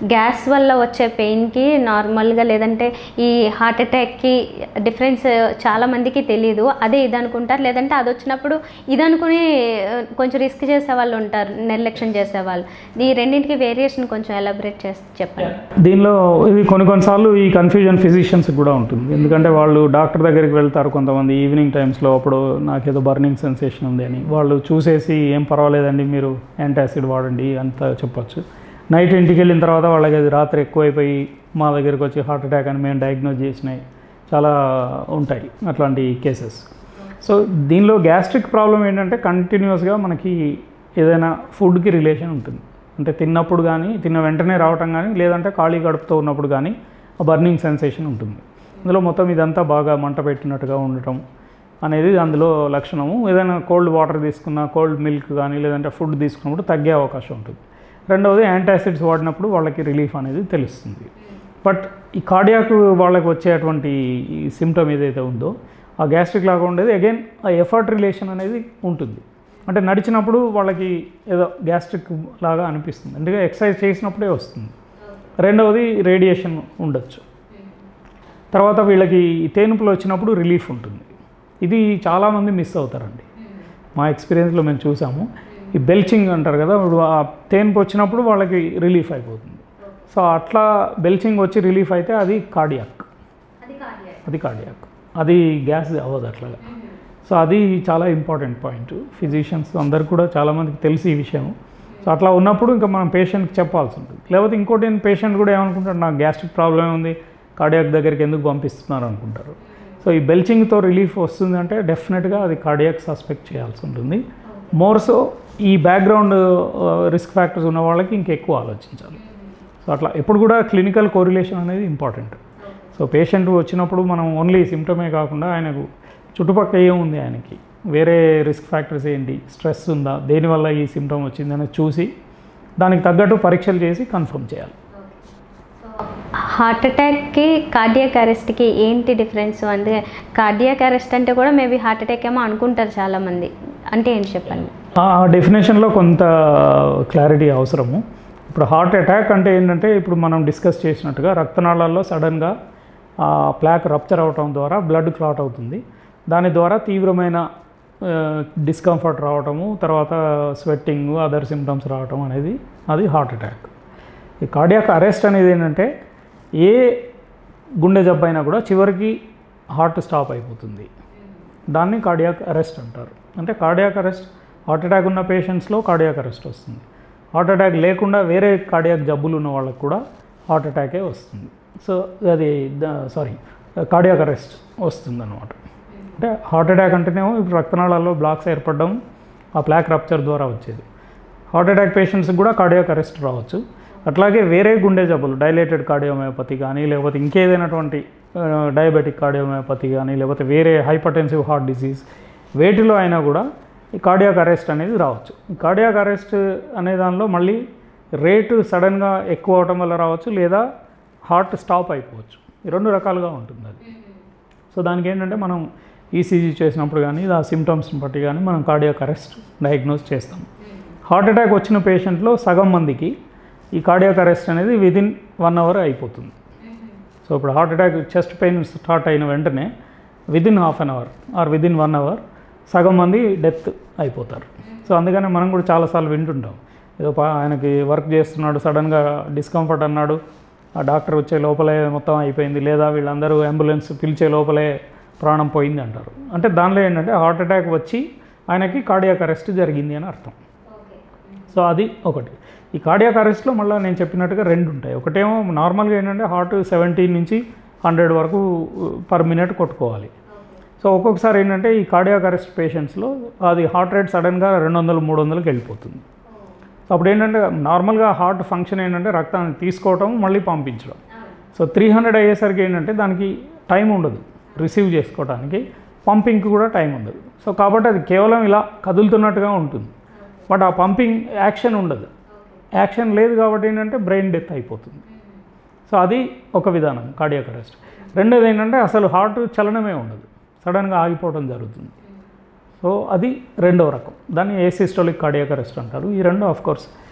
gas వల్ల వచ్చే పెయిన్కి నార్మల్గా లేదంటే ఈ హార్ట్ అటాక్కి డిఫరెన్స్ చాలా మందికి తెలియదు అదే ఇది అనుకుంటారు లేదంటే అది వచ్చినప్పుడు ఇది అనుకుని ఆ, కొంచెం రిస్క్ చేసే వాళ్ళు ఉంటారు నిర్లక్ష్యం చేసేవాళ్ళు ఈ రెండింటికి వేరియేషన్ కొంచెం ఎలాబరేట్ చేసి చెప్పండి దీనిలో ఇది కొన్ని కొన్నిసార్లు ఈ కన్ఫ్యూజన్ ఫిజిషియన్స్ కూడా ఉంటుంది ఎందుకంటే వాళ్ళు డాక్టర్ దగ్గరికి వెళ్తారు కొంతమంది ఈవినింగ్ టైమ్స్లో అప్పుడు నాకేదో బర్నింగ్ సెన్సేషన్ ఉంది అని వాళ్ళు చూసేసి ఏం పర్వాలేదండి మీరు యాంటాసిడ్ వాడండి అంత చెప్పొచ్చు నైట్ ఇంటికి వెళ్ళిన తర్వాత వాళ్ళకి అది రాత్రి ఎక్కువైపోయి మా దగ్గరికి వచ్చి హార్ట్ అటాక్ అని మేము డయాగ్నోజ్ చేసినాయి చాలా ఉంటాయి అట్లాంటి కేసెస్ సో దీనిలో గ్యాస్ట్రిక్ ప్రాబ్లం ఏంటంటే కంటిన్యూస్గా మనకి ఏదైనా ఫుడ్కి రిలేషన్ ఉంటుంది అంటే తిన్నప్పుడు కానీ తిన్న వెంటనే రావటం కానీ లేదంటే ఖాళీ గడుపుతూ ఉన్నప్పుడు కానీ ఆ బర్నింగ్ సెన్సేషన్ ఉంటుంది అందులో మొత్తం ఇదంతా బాగా మంట పెట్టినట్టుగా ఉండటం అనేది అందులో లక్షణము ఏదైనా కోల్డ్ వాటర్ తీసుకున్నా కోల్డ్ మిల్క్ కానీ లేదంటే ఫుడ్ తీసుకున్నప్పుడు తగ్గే అవకాశం ఉంటుంది రెండవది యాంటాసిడ్స్ వాడినప్పుడు వాళ్ళకి రిలీఫ్ అనేది తెలుస్తుంది బట్ ఈ కార్డియాక్ వాళ్ళకి వచ్చేటువంటి ఈ సిమ్టమ్ ఏదైతే ఉందో ఆ గ్యాస్ట్రిక్ లాగా ఉండేది అగైన్ ఆ ఎఫర్ట్ రిలేషన్ అనేది ఉంటుంది అంటే నడిచినప్పుడు వాళ్ళకి ఏదో గ్యాస్ట్రిక్ లాగా అనిపిస్తుంది అంటే ఎక్సర్సైజ్ చేసినప్పుడే వస్తుంది రెండవది రేడియేషన్ ఉండొచ్చు తర్వాత వీళ్ళకి ఈ తేనుపులు వచ్చినప్పుడు రిలీఫ్ ఉంటుంది ఇది చాలామంది మిస్ అవుతారండి మా ఎక్స్పీరియన్స్లో మేము చూసాము ఈ బెల్చింగ్ అంటారు కదా ఇప్పుడు ఆ తేనుపు వచ్చినప్పుడు వాళ్ళకి రిలీఫ్ అయిపోతుంది సో అట్లా బెల్చింగ్ వచ్చి రిలీఫ్ అయితే అది కార్డియాక్ అది కార్డియాక్ అది గ్యాస్ అవ్వదు అట్లాగా సో అది చాలా ఇంపార్టెంట్ పాయింట్ ఫిజిషియన్స్ అందరు కూడా చాలామందికి తెలిసి ఈ విషయం సో అట్లా ఉన్నప్పుడు ఇంకా మనం పేషెంట్కి చెప్పాల్సి ఉంటుంది లేకపోతే ఇంకోటి పేషెంట్ కూడా ఏమనుకుంటాడు నాకు గ్యాస్ట్రిక్ ప్రాబ్లం ఉంది కార్డియాక్ దగ్గరికి ఎందుకు పంపిస్తున్నారు అనుకుంటారు సో ఈ బెల్చింగ్తో రిలీఫ్ వస్తుందంటే డెఫినెట్గా అది కార్డియాక్ సస్పెక్ట్ చేయాల్సి ఉంటుంది మోర్ సో ఈ బ్యాక్గ్రౌండ్ రిస్క్ ఫ్యాక్టర్స్ ఉన్న వాళ్ళకి ఇంకెక్కువ ఆలోచించాలి సో అట్లా ఎప్పుడు కూడా క్లినికల్ కోరిలేషన్ అనేది ఇంపార్టెంట్ సో పేషెంట్ వచ్చినప్పుడు మనం ఓన్లీ సిమ్టమే కాకుండా ఆయనకు చుట్టుపక్కల ఏముంది ఆయనకి వేరే రిస్క్ ఫ్యాక్టర్స్ ఏంటి స్ట్రెస్ ఉందా దేనివల్ల ఈ సిమ్టమ్ వచ్చిందని చూసి దానికి తగ్గట్టు పరీక్షలు చేసి కన్ఫర్మ్ చేయాలి హార్ట్ అటాక్కి కార్డియాక్ అరెస్ట్కి ఏంటి డిఫరెన్స్ అంటే కార్డియాక్ అరెస్ట్ అంటే కూడా మేబీ హార్ట్ అటాక్ ఏమో అనుకుంటారు చాలామంది అంటే ఏంటి చెప్పండి ఆ డెఫినేషన్లో కొంత క్లారిటీ అవసరము ఇప్పుడు హార్ట్ అటాక్ అంటే ఏంటంటే ఇప్పుడు మనం డిస్కస్ చేసినట్టుగా రక్తనాళాల్లో సడన్గా ప్లాక్ రప్చర్ అవటం ద్వారా బ్లడ్ క్లాట్ అవుతుంది దాని ద్వారా తీవ్రమైన డిస్కంఫర్ట్ రావటము తర్వాత స్వెట్టింగ్ అదర్ సిమ్టమ్స్ రావటం అనేది అది హార్ట్ అటాక్ ఈ కార్డియాక్ అరెస్ట్ అనేది ఏంటంటే ఏ గుండె జబ్బు అయినా కూడా చివరికి హార్ట్ స్టాప్ అయిపోతుంది దాన్ని కార్డియాక్ అరెస్ట్ అంటారు అంటే కార్డియాక్ అరెస్ట్ హార్ట్ అటాక్ ఉన్న పేషెంట్స్లో కార్డియాక్ అరెస్ట్ వస్తుంది హార్ట్ అటాక్ లేకుండా వేరే కార్డియాక్ జబ్బులు ఉన్న వాళ్ళకు కూడా హార్ట్ అటాకే వస్తుంది సో అది సారీ కార్డియాక్ అరెస్ట్ వస్తుంది అనమాట అంటే హార్ట్ అటాక్ అంటేనేమో ఇప్పుడు రక్తనాళాల్లో బ్లాక్స్ ఏర్పడడం ఆ ప్లాక్ రప్చర్ ద్వారా వచ్చేది హార్ట్ అటాక్ పేషెంట్స్కి కూడా కార్డియాక్ అరెస్ట్ రావచ్చు అట్లాగే వేరే గుండె జబ్బులు డైలేటెడ్ కార్డియోమయోపతి కానీ లేకపోతే ఇంకేదైనటువంటి డయాబెటిక్ కార్డియోమయోపతి కానీ లేకపోతే వేరే హైపర్టెన్సివ్ హార్ట్ డిసీజ్ వేటిలో అయినా కూడా ఈ కార్డియాక్ అరెస్ట్ అనేది రావచ్చు ఈ కార్డియాక్ అరెస్ట్ అనే దానిలో మళ్ళీ రేటు సడన్గా ఎక్కువ అవటం వల్ల రావచ్చు లేదా హార్ట్ స్టాప్ అయిపోవచ్చు ఈ రెండు రకాలుగా ఉంటుంది అది సో దానికి ఏంటంటే మనం ఈసీజీ చేసినప్పుడు కానీ ఆ సిమ్టమ్స్ని బట్టి కానీ మనం కార్డియాక్ అరెస్ట్ డయాగ్నోస్ చేస్తాం హార్ట్ అటాక్ వచ్చిన పేషెంట్లో సగం మందికి ఈ కార్డియాక్ అరెస్ట్ అనేది విదిన్ వన్ అవర్ అయిపోతుంది సో ఇప్పుడు heart attack chest pain start అయిన వెంటనే within half an hour or within one hour సగం మంది డెత్ అయిపోతారు సో అందుకనే మనం కూడా చాలాసార్లు వింటుంటాం ఏదో పా- ఆయనకి వర్క్ చేస్తున్నాడు సడన్గా డిస్కంఫర్ట్ అన్నాడు ఆ డాక్టర్ వచ్చే లోపలే మొత్తం అయిపోయింది లేదా వీళ్ళందరూ అంబులెన్స్ పిలిచే లోపలే ప్రాణం పోయింది అంటారు అంటే దానిలో ఏంటంటే హార్ట్ అటాక్ వచ్చి ఆయనకి కార్డియాక్ అరెస్ట్ జరిగింది అని అర్థం సో అది ఒకటి ఈ కార్డియాక్ అరెస్ట్లో మళ్ళీ నేను చెప్పినట్టుగా రెండు ఉంటాయి ఒకటేమో నార్మల్గా ఏంటంటే హార్ట్ సెవెంటీ నుంచి హండ్రెడ్ వరకు పర్ మినిట్ కొట్టుకోవాలి సో ఒక్కొక్కసారి ఏంటంటే ఈ కార్డియాక్ అరెస్ట్ పేషెంట్స్లో అది హార్ట్ రేట్ సడన్గా రెండు వందలు మూడు వందలకి వెళ్ళిపోతుంది సో అప్పుడు ఏంటంటే నార్మల్గా హార్ట్ ఫంక్షన్ ఏంటంటే రక్తాన్ని తీసుకోవటం మళ్ళీ పంపించడం సో త్రీ హండ్రెడ్ అయ్యేసరికి ఏంటంటే దానికి టైం ఉండదు రిసీవ్ చేసుకోవడానికి పంపింగ్కి కూడా టైం ఉండదు సో కాబట్టి అది కేవలం ఇలా కదులుతున్నట్టుగా ఉంటుంది బట్ ఆ పంపింగ్ యాక్షన్ ఉండదు యాక్షన్ లేదు కాబట్టి ఏంటంటే బ్రెయిన్ డెత్ అయిపోతుంది సో అది ఒక విధానం కార్డియాక్ అరెస్ట్ రెండోది ఏంటంటే అసలు హార్ట్ చలనమే ఉండదు సడన్గా ఆగిపోవడం జరుగుతుంది సో అది రెండవ రకం దాన్ని ఏసిస్టోలిక్ కార్డియాక్ అరెస్ట్ అంటారు ఈ రెండు ఆఫ్ కోర్స్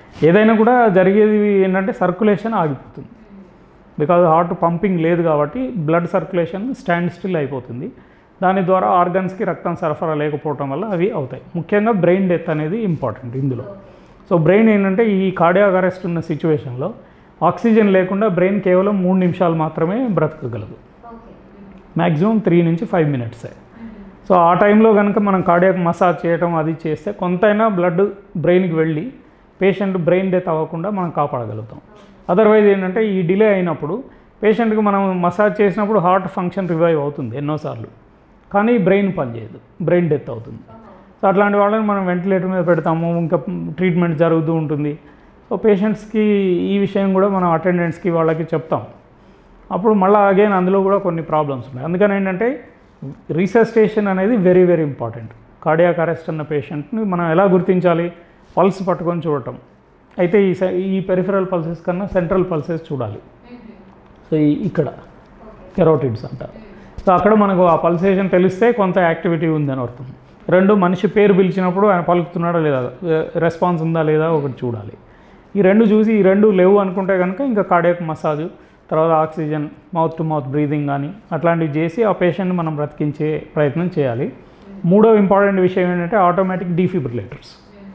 ఏదైనా కూడా జరిగేది ఏంటంటే సర్క్యులేషన్ ఆగిపోతుంది బికాజ్ హార్ట్ పంపింగ్ లేదు కాబట్టి బ్లడ్ సర్క్యులేషన్ స్టాండ్ స్టిల్ అయిపోతుంది దాని ద్వారా ఆర్గన్స్కి రక్తం సరఫరా లేకపోవటం వల్ల అవి అవుతాయి ముఖ్యంగా బ్రెయిన్ డెత్ అనేది ఇంపార్టెంట్ ఇందులో సో బ్రెయిన్ ఏంటంటే ఈ కార్డియాక్ అరెస్ట్ ఉన్న సిచ్యువేషన్లో ఆక్సిజన్ లేకుండా బ్రెయిన్ కేవలం మూడు నిమిషాలు మాత్రమే బ్రతకగలదు మ్యాక్సిమం త్రీ నుంచి ఫైవ్ మినిట్సే సో ఆ టైంలో కనుక మనం కార్డియాక్ మసాజ్ చేయటం అది చేస్తే కొంతైనా బ్లడ్ బ్రెయిన్కి వెళ్ళి పేషెంట్ బ్రెయిన్ డెత్ అవ్వకుండా మనం కాపాడగలుగుతాం అదర్వైజ్ ఏంటంటే ఈ డిలే అయినప్పుడు పేషెంట్కి మనం మసాజ్ చేసినప్పుడు హార్ట్ ఫంక్షన్ రివైవ్ అవుతుంది ఎన్నోసార్లు కానీ బ్రెయిన్ పనిచేయదు బ్రెయిన్ డెత్ అవుతుంది సో అట్లాంటి వాళ్ళని మనం వెంటిలేటర్ మీద పెడతాము ఇంకా ట్రీట్మెంట్ జరుగుతూ ఉంటుంది సో పేషెంట్స్కి ఈ విషయం కూడా మనం అటెండెంట్స్కి వాళ్ళకి చెప్తాం అప్పుడు మళ్ళీ అగైన్ అందులో కూడా కొన్ని ప్రాబ్లమ్స్ ఉన్నాయి అందుకని ఏంటంటే రీసెస్టేషన్ అనేది very very important cardiac arrest అన్న పేషెంట్ని మనం ఎలా గుర్తించాలి పల్స్ పట్టుకొని చూడటం అయితే ఈ సె- ఈ పెరిఫరల్ పల్సెస్ కన్నా సెంట్రల్ పల్సెస్ చూడాలి సో ఈ- ఇక్కడ కెరోటిడ్స్ అంటారు సో అక్కడ మనకు ఆ పల్సేషన్ తెలిస్తే కొంత యాక్టివిటీ ఉందని అర్థం రెండు మనిషి పేరు పిలిచినప్పుడు ఆయన పలుకుతున్నాడా లేదా రెస్పాన్స్ ఉందా లేదా ఒకటి చూడాలి ఈ రెండు చూసి ఈ రెండు లేవు అనుకుంటే కనుక ఇంకా కార్డియాక్ మసాజ్ తర్వాత oxygen mouth to mouth breathing కానీ అట్లాంటివి చేసి ఆ పేషెంట్ని మనం బ్రతికించే ప్రయత్నం చేయాలి మూడో ఇంపార్టెంట్ విషయం ఏంటంటే ఆటోమేటిక్ డీఫిబ్రిలేటర్స్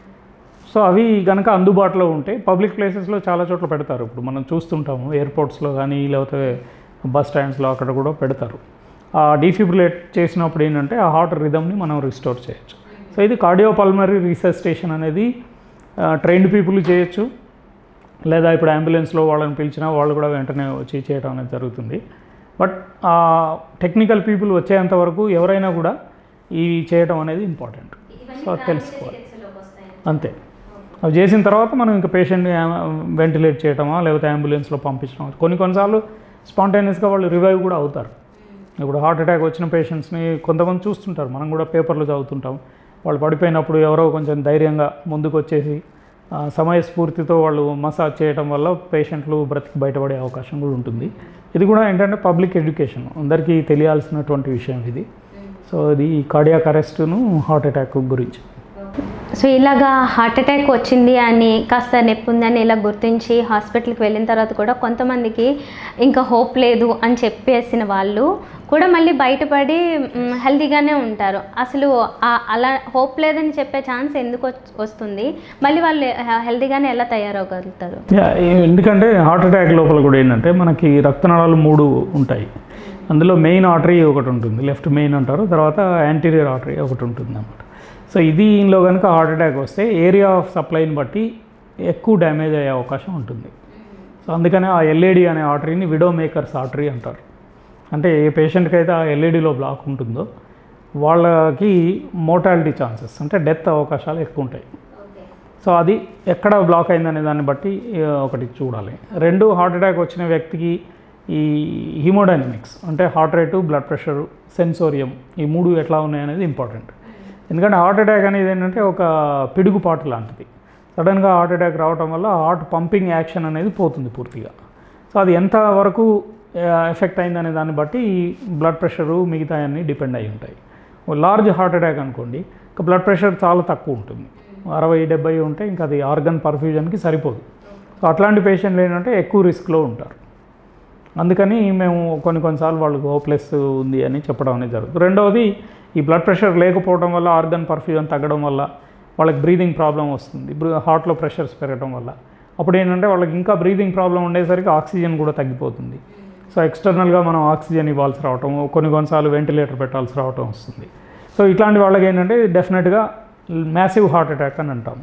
సో అవి కనుక అందుబాటులో ఉంటే పబ్లిక్ ప్లేసెస్లో చాలా చోట్ల పెడతారు ఇప్పుడు మనం చూస్తుంటాము ఎయిర్పోర్ట్స్లో కానీ లేకపోతే బస్ స్టాండ్స్లో అక్కడ కూడా పెడతారు ఆ డీఫిబ్రిలేట్ చేసినప్పుడు ఏంటంటే ఆ హార్ట్ రిథమ్ని మనం రిస్టోర్ చేయొచ్చు సో ఇది కార్డియోపల్మరీ రీసెస్టేషన్ అనేది ట్రైన్డ్ పీపుల్ చేయొచ్చు లేదా ఇప్పుడు అంబులెన్స్లో వాళ్ళని పిలిచినా వాళ్ళు కూడా వెంటనే వచ్చి చేయడం అనేది జరుగుతుంది బట్ టెక్నికల్ పీపుల్ వచ్చేంత వరకు ఎవరైనా కూడా ఈ చేయడం అనేది ఇంపార్టెంట్ సో అది తెలుసుకోవాలి అంతే అవి చేసిన తర్వాత మనం ఇంకా పేషెంట్ని వెంటిలేట్ చేయటమా లేకపోతే అంబులెన్స్లో పంపించడం కొన్ని కొన్నిసార్లు స్పాంటేనియస్గా వాళ్ళు రివైవ్ కూడా అవుతారు ఇప్పుడు హార్ట్ అటాక్ వచ్చిన పేషెంట్స్ని కొంతమంది చూస్తుంటారు మనం కూడా పేపర్లు చదువుతుంటాం వాళ్ళు పడిపోయినప్పుడు ఎవరో కొంచెం ధైర్యంగా ముందుకు వచ్చేసి ఆ, సమయస్ఫూర్తితో వాళ్ళు మసాజ్ చేయడం వల్ల పేషెంట్లు బ్రతికి బయటపడే అవకాశం కూడా ఉంటుంది ఇది కూడా ఏంటంటే పబ్లిక్ ఎడ్యుకేషన్ అందరికీ తెలియాల్సినటువంటి విషయం ఇది సో ఇది కార్డియాక్ అరెస్ట్ను హార్ట్ అటాక్ గురించి సో ఇలాగా హార్ట్ అటాక్ వచ్చింది అని కాస్త నొప్పి ఉందని ఇలా గుర్తించి హాస్పిటల్కి వెళ్ళిన తర్వాత కూడా కొంతమందికి ఇంకా హోప్ లేదు అని చెప్పేసిన వాళ్ళు కూడా మళ్ళీ బయటపడి మ్, హెల్తీగానే ఉంటారు అసలు ఆ- అలా హోప్ లేదని చెప్పే ఛాన్స్ ఎందుకు వచ్- వస్తుంది మళ్ళీ వాళ్ళు హె- హెల్తీగానే ఎలా తయారవగలుగుతారు యా, ఏ- ఎందుకంటే హార్ట్ అటాక్ లోపల కూడా ఏంటంటే మనకి రక్తనాళాలు మూడు ఉంటాయి అందులో మెయిన్ ఆర్టరీ ఒకటి ఉంటుంది లెఫ్ట్ మెయిన్ అంటారు తర్వాత యాంటీరియర్ ఆర్టరీ ఒకటి ఉంటుంది అన్నమాట సో ఇది దీనిలో కనుక హార్ట్ అటాక్ వస్తే ఏరియా ఆఫ్ సప్లైని బట్టి ఎక్కువ డ్యామేజ్ అయ్యే అవకాశం ఉంటుంది సో అందుకనే ఆ ఎల్ఏడి అనే ఆర్టరీని విడో మేకర్స్ ఆర్టరీ అంటారు అంటే ఏ పేషెంట్కి అయితే ఆ ఎల్ఏడిలో బ్లాక్ ఉంటుందో వాళ్ళకి మోటాలిటీ ఛాన్సెస్ అంటే డెత్ అవకాశాలు ఎక్కువ ఉంటాయి సో అది ఎక్కడ బ్లాక్ అయిందనే దాన్ని బట్టి ఆ, ఒకటి చూడాలి రెండు హార్ట్ అటాక్ వచ్చిన వ్యక్తికి ఈ హిమోడైనమిక్స్ అంటే heart rate blood pressure sensorium ఈ మూడు ఎట్లా ఉన్నాయి అనేది ఇంపార్టెంట్ ఎందుకంటే హార్ట్ అటాక్ అనేది ఏంటంటే ఒక పిడుగుపాటు లాంటిది సడన్గా హార్ట్ అటాక్ రావడం వల్ల హార్ట్ పంపింగ్ యాక్షన్ అనేది పోతుంది పూర్తిగా సో అది ఎంత వరకు ఎఫెక్ట్ అయిందనే దాన్ని బట్టి ఈ బ్లడ్ ప్రెషరు మిగతా అన్నీ డిపెండ్ అయి ఉంటాయి లార్జ్ హార్ట్ అటాక్ అనుకోండి ఇంకా బ్లడ్ ప్రెషర్ చాలా తక్కువ ఉంటుంది అరవై డెబ్బై ఉంటే ఇంకా అది ఆర్గన్ పర్ఫ్యూజన్కి సరిపోదు సో అట్లాంటి పేషెంట్లు ఏంటంటే ఎక్కువ రిస్క్లో ఉంటారు అందుకని మేము కొన్ని కొన్నిసార్లు వాళ్ళకి హోప్లెస్ ఉంది అని చెప్పడం అనేది జరుగుతుంది రెండవది ఈ బ్లడ్ ప్రెషర్ లేకపోవడం వల్ల ఆర్గన్ పర్ఫ్యూజన్ తగ్గడం వల్ల వాళ్ళకి బ్రీదింగ్ ప్రాబ్లం వస్తుంది హార్ట్లో ప్రెషర్స్ పెరగడం వల్ల అప్పుడు ఏంటంటే వాళ్ళకి ఇంకా బ్రీదింగ్ ప్రాబ్లం ఉండేసరికి ఆక్సిజన్ కూడా తగ్గిపోతుంది సో ఎక్స్టర్నల్గా మనం ఆక్సిజన్ ఇవ్వాల్సి రావటం కొన్ని కొన్నిసార్లు వెంటిలేటర్ పెట్టాల్సి రావటం వస్తుంది సో ఇట్లాంటి వాళ్ళకి ఏంటంటే డెఫినెట్గా మ్యాసివ్ హార్ట్ అటాక్ అని అంటాం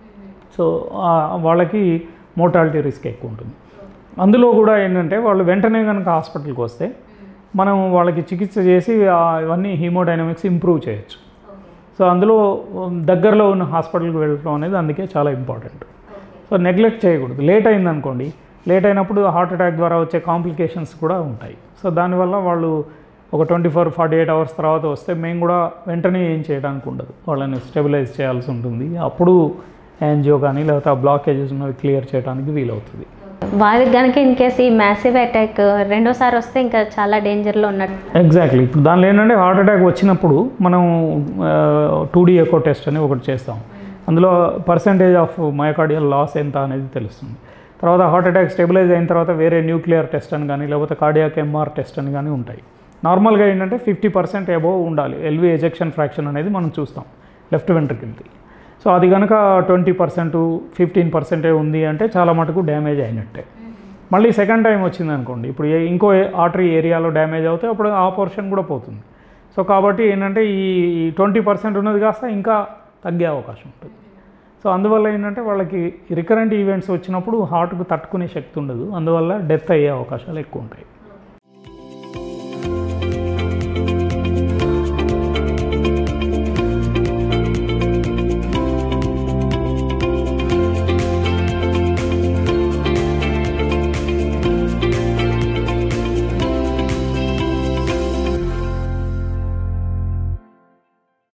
సో ఆ వాళ్ళకి మోటాలిటీ రిస్క్ ఎక్కువ ఉంటుంది అందులో కూడా ఏంటంటే వాళ్ళు వెంటనే కనుక హాస్పిటల్కి వస్తే మనం వాళ్ళకి చికిత్స చేసి ఆ ఇవన్నీ హీమోడైనమిక్స్ ఇంప్రూవ్ చేయొచ్చు సో అందులో ఉమ్, దగ్గరలో ఉన్న హాస్పిటల్కి వెళ్ళడం అనేది అందుకే చాలా ఇంపార్టెంట్ సో నెగ్లెక్ట్ చేయకూడదు లేట్ అయిందనుకోండి లేట్ అయినప్పుడు హార్ట్ అటాక్ ద్వారా వచ్చే కాంప్లికేషన్స్ కూడా ఉంటాయి సో దానివల్ల వాళ్ళు ఒక twenty four forty eight hours తర్వాత వస్తే మేము కూడా వెంటనే ఏం చేయడానికి ఉండదు వాళ్ళని స్టెబిలైజ్ చేయాల్సి ఉంటుంది అప్పుడు యాంజియో కానీ లేకపోతే ఆ బ్లాకేజెస్ ఉన్నవి క్లియర్ చేయడానికి వీలవుతుంది వారికి కనుక ఇన్ కేస్ ఈ మ్యాసివ్ అటాక్ రెండోసారి వస్తే ఇంకా చాలా డేంజర్లో ఉన్నట్టు ఎగ్జాక్ట్లీ ఇప్పుడు దానిలో ఏంటంటే హార్ట్ అటాక్ వచ్చినప్పుడు మనం టూ డీ ఎకో టెస్ట్ అని ఒకటి చేస్తాం అందులో పర్సంటేజ్ ఆఫ్ మయోకార్డియల్ లాస్ ఎంత అనేది తెలుస్తుంది తర్వాత హార్ట్ అటాక్ స్టెబిలైజ్ అయిన తర్వాత వేరే న్యూక్లియర్ టెస్ట్ అని కానీ లేకపోతే కార్డియాక్ ఎంఆర్ టెస్ట్ అని కానీ ఉంటాయి నార్మల్గా ఏంటంటే ఫిఫ్టీ పర్సెంట్ అబోవ్ ఉండాలి ఎల్వి ఎజెక్షన్ ఫ్రాక్షన్ అనేది మనం చూస్తాం లెఫ్ట్ వెంట్రుకలది సో అది కనుక ట్వంటీ పర్సెంట్ ఫిఫ్టీన్ పర్సెంటే ఉంది అంటే చాలా మటుకు డ్యామేజ్ అయినట్టే మళ్ళీ సెకండ్ టైం వచ్చింది అనుకోండి ఇప్పుడు ఏ- ఇంకో ఆర్టరీ ఏరియాలో డ్యామేజ్ అవుతే అప్పుడు ఆ పోర్షన్ కూడా పోతుంది సో కాబట్టి ఏంటంటే ఈ ట్వంటీ పర్సెంట్ ఉన్నది కాస్త ఇంకా తగ్గే అవకాశం ఉంటుంది సో అందువల్ల ఏంటంటే వాళ్ళకి రికరెంట్ ఈవెంట్స్ వచ్చినప్పుడు హార్ట్కు తట్టుకునే శక్తి ఉండదు అందువల్ల డెత్ అయ్యే అవకాశాలు ఎక్కువ ఉంటాయి